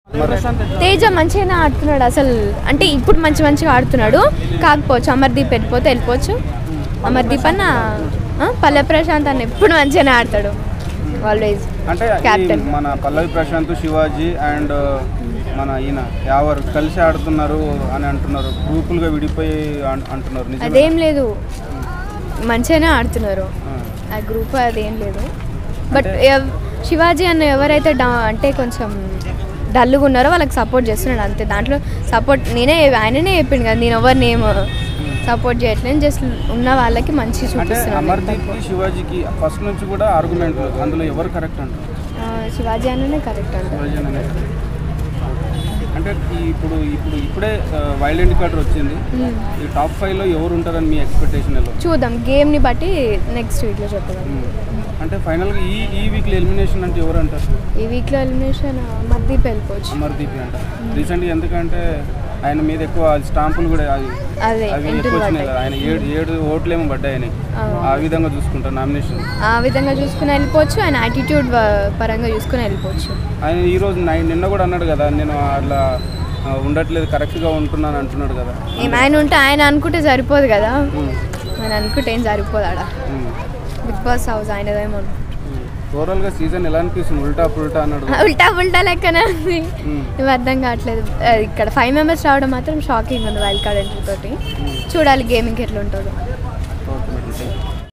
తేజ మంచిగానే ఆడుతున్నాడు అసలు అంటే ఇప్పుడు మంచి మంచిగా ఆడుతున్నాడు కాకపోవచ్చు అమర్దీప్ వెళ్ళిపోతే వెళ్ళిపోవచ్చు అమర్దీప్ అన్న ఆ, పల్లె ప్రశాంత్ అన్న ఎప్పుడు మంచిగానే ఆడతాడు ఆల్వేస్ అంటే ఈ Captain. మన పల్లవి ప్రశాంత్ శివాజీ అండ్ మన ఈయన యావర్ కలిసి ఆడుతున్నారు అని అంటున్నారు గ్రూపులుగా విడిపోయి అన్- అంటున్నారు నిజమే? అదేం లేదు మంచిగానే ఆడుతున్నారు ఆ. ఆ గ్రూప్ అదేం లేదు బట్ ఎవ్- శివాజీ అన్న ఎవరైతే డా అంటే కొంచెం డల్గా ఉన్నారో వాళ్ళకి సపోర్ట్ చేస్తున్నాడు అంతే దాంట్లో సపోర్ట్ నేనే ఆయననే చెప్పిండు కదా నేను ఎవరిని ఏం సపోర్ట్ చేయట్లేదు జస్ట్ ఉన్న వాళ్ళకి మంచి అంటే చూపిస్తున్నాను అమర్దీప్కి శివాజీకి ఫస్ట్ నుంచి కూడా ఆర్గ్యుమెంట్లు అందులో ఎవరు కరెక్ట్ అంటారు ఆ, శివాజీ అన్ననే కరెక్ట్ అంట శివాజీ అనే correct. అంటే ఈ ఇప్పుడు ఇప్పుడు ఇప్పుడే వైలెంట్ కార్డర్ వచ్చింది ఈ టాప్ ఫైవ్ లో ఎవరు ఉంటారని మీ ఎక్స్పెక్టేషన్ ఎలా చూద్దాం గేమ్ని బట్టి నెక్స్ట్ వీక్లో చెప్పగలం అంటే ఫైనల్గా ఈ ఈ వీక్లో ఎలిమినేషన్ అంటే ఎవరు అంటారు ఈ వీక్లో ఎలిమినేషన్ మద్దీప్ వెళ్ళిపోవచ్చు అమర్దీప్ అంటారు రీసెంట్గా ఎందుకంటే ఆయన మీద ఎక్కువ స్టాంపులు కూడా అవి అదే అవి ఇంటికి ఎక్కువ వచ్చినాయి పడ్డాయి కదా ఆయన ఏడు ఏడు ఓట్లేమో పడ్డాయి ఆయనకి అవును. ఆ విధంగా చూసుకుంటారు నామినేషన్ ఆ విధంగా చూసుకుని వెళ్ళిపోవచ్చు ఆయన యాటిట్యూడ్ పరంగా చూసుకుని వెళ్ళిపోవచ్చు ఆయన ఈ రోజు నై- నిన్న కూడా అన్నాడు కదా నేను అట్లా ఆ, ఉండట్లేదు కరెక్ట్గా ఉంటున్నాను అంటున్నాడు కదా ఏం ఆయన ఉంటే ఆయన అనుకుంటే సరిపోదు కదా ఉమ్, ఆయన అనుకుంటే ఏం సరిపోదు ఆడ ఉమ్, బిగ్ బాస్ హౌస్ ఆయనదేమో ఉమ్. ఓవరాల్గా సీజన్ ఎలా అనిపిస్తుంది ఉల్టా పుల్టా అన్నాడు కదా. ఉల్టా ఉల్టా లెక్కనే ఉంది ఉమ్, ఇవి అర్థం కావట్లేదు ఆ, ఇక్కడ ఫైవ్ మెంబర్స్ రావడం మాత్రం షాకింగ్ ఉంది వైల్డ్ కార్డ్ ఎంట్రీ తోటి చూడాలి గేమింగ్ ఎట్లా ఉంటుందో